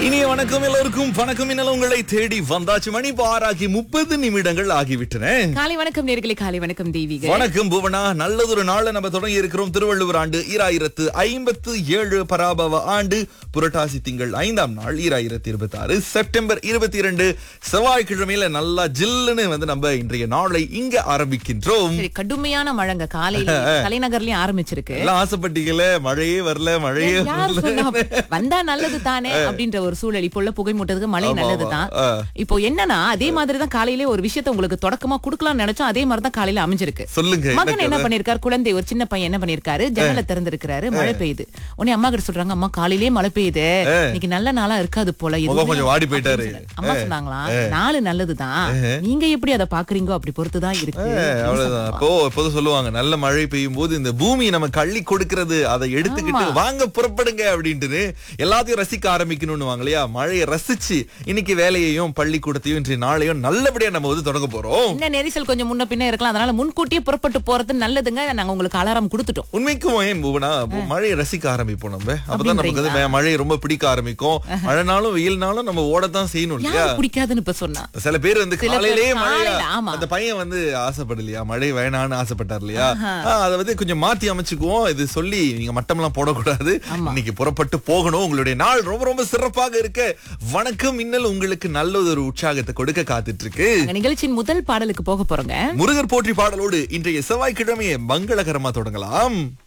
இனிய வணக்கம் எல்லோருக்கும் வணக்கம் இன்னல உங்களை தேடி வந்தாச்சு மணி பாராகி முப்பது நிமிடங்கள் ஆகிவிட்டன காலை வணக்கம் நேர்களே காலை வணக்கம் தெய்வீக வணக்கம் புவனா நல்லதொரு நாள்ல நம்ம தொடங்கி இருக்கிறோம் திருவள்ளுவர் ஆண்டு ஈராயிரத்து ஐம்பத்து ஏழு பராபவ ஆண்டு புரட்டாசி திங்கள் ஐந்தாம் நாள் ஈராயிரத்தி இருபத்தி ஆறு செப்டம்பர் இருபத்தி இரண்டு செவ்வாய்க்கிழமையில நல்லா ஜில்லுன்னு வந்து நம்ம இன்றைய நாளை இங்க ஆரம்பிக்கின்றோம் சரி கடுமையான மழைங்க காலையில தலைநகர்லயும் ஆரம்பிச்சிருக்கு எல்லாம் ஆசைப்பட்டீங்களே மழையே வரல மழையே யார் வரல சொன்னா? வந்தா நல்லது தானே அப்படின்ற ஒரு சூழல் இப்போ உள்ள புகை மூட்டதுக்கு மழை ஆமா, நல்லதுதான் ஆ. இப்போ என்னன்னா அதே மாதிரி தான் காலையிலே ஒரு விஷயத்தை உங்களுக்கு தொடக்கமா குடுக்கலாம்னு நினைச்சோம் அதே மாதிரி தான் காலையில அமைஞ்சிருக்கு சொல்லுங்க என்ன மகன் என்ன கதை? பண்ணிருக்காரு குழந்தை ஒரு சின்ன பையன் என்ன பண்ணிருக்காரு ஜன்னலை திறந்திருக்கிறாரு மழை பெய்யுது உடனே அம்மா கிட்ட சொல்றாங்க அம்மா காலையிலே மழை பெய்யுது இன்னைக்கு நல்ல நாளா இருக்காது போல முகம் எதுவுமே கொஞ்சம் வாடி போயிட்டாரு. அப்படின்னு சொல்லி. அம்மா சொன்னாங்களா நாலு நல்லதுதான் நீங்க எப்படி அதை பாக்குறீங்கோ அப்படி பொறுத்துதான் இருக்கு ஏ, அவ்வளவுதான் அப்போ எப்போதும் சொல்லுவாங்க நல்ல மழை பெய்யும் போது இந்த பூமி நமக்கு அள்ளி கொடுக்கிறது அதை எடுத்துக்கிட்டு வாங்க புறப்படுங்க அப்படின்ட்டு எல்லாத்தையும் ரசிக்க ஆரம்பிக்கணும்னு வாங்க இல்லையா மழையை ரசிச்சு இன்னைக்கு வேலையையும் பள்ளிக்கூடத்தையும் இன்றைய நாளையும் நல்லபடியா நம்ம வந்து தொடங்க போறோம் என்ன நெரிசல் கொஞ்சம் முன்ன பின்ன இருக்கலாம் அதனால முன்கூட்டியே புறப்பட்டு போறது நல்லதுங்க நாங்க உங்களுக்கு அலாரம் கொடுத்துட்டோம் உண்மைக்கும் ஏன் பூவனா மழையை ரசிக்க ஆரம்பிப்போம் நம்ம அப்பதான் நமக்கு வந்து மே- மழையை ரொம்ப பிடிக்க ஆரம்பிக்கும் மழைனாலும் வெயில்னாலும் நம்ம ஓடத்தான் செய்யணும் இல்லையா யாரு பிடிக்காதுன்னு இப்ப சொன்னா சில பேர் வந்து சில பேர் காலையிலேயே மழையா காலையில, ஆமா. அந்த பையன் வந்து ஆசைப்படலையா மழை வேணான்னு ஆசைப்பட்டார் இல்லையா ஆ, அதை வந்து கொஞ்சம் மாத்தி அமைச்சுக்குவோம் இது சொல்லி நீங்க மட்டம்லாம் போடக்கூடாது இன்னைக்கு புறப்பட்டு போகணும் உங்களுடைய நாள் ரொம்ப ரொம்ப சிறப்பாக இருக்க வணக்கம் மின்னல் உங்களுக்கு நல்ல ஒரு உற்சாகத்தை கொடுக்க காத்துட்டு இருக்கு நாங்க நிகழ்ச்சியின் முதல் பாடலுக்கு போக போறோங்க முருகர் போற்றி பாடலோடு இன்றைய செவ்வாய்க்கிழமையை மங்களகரமா தொடங்கலாம்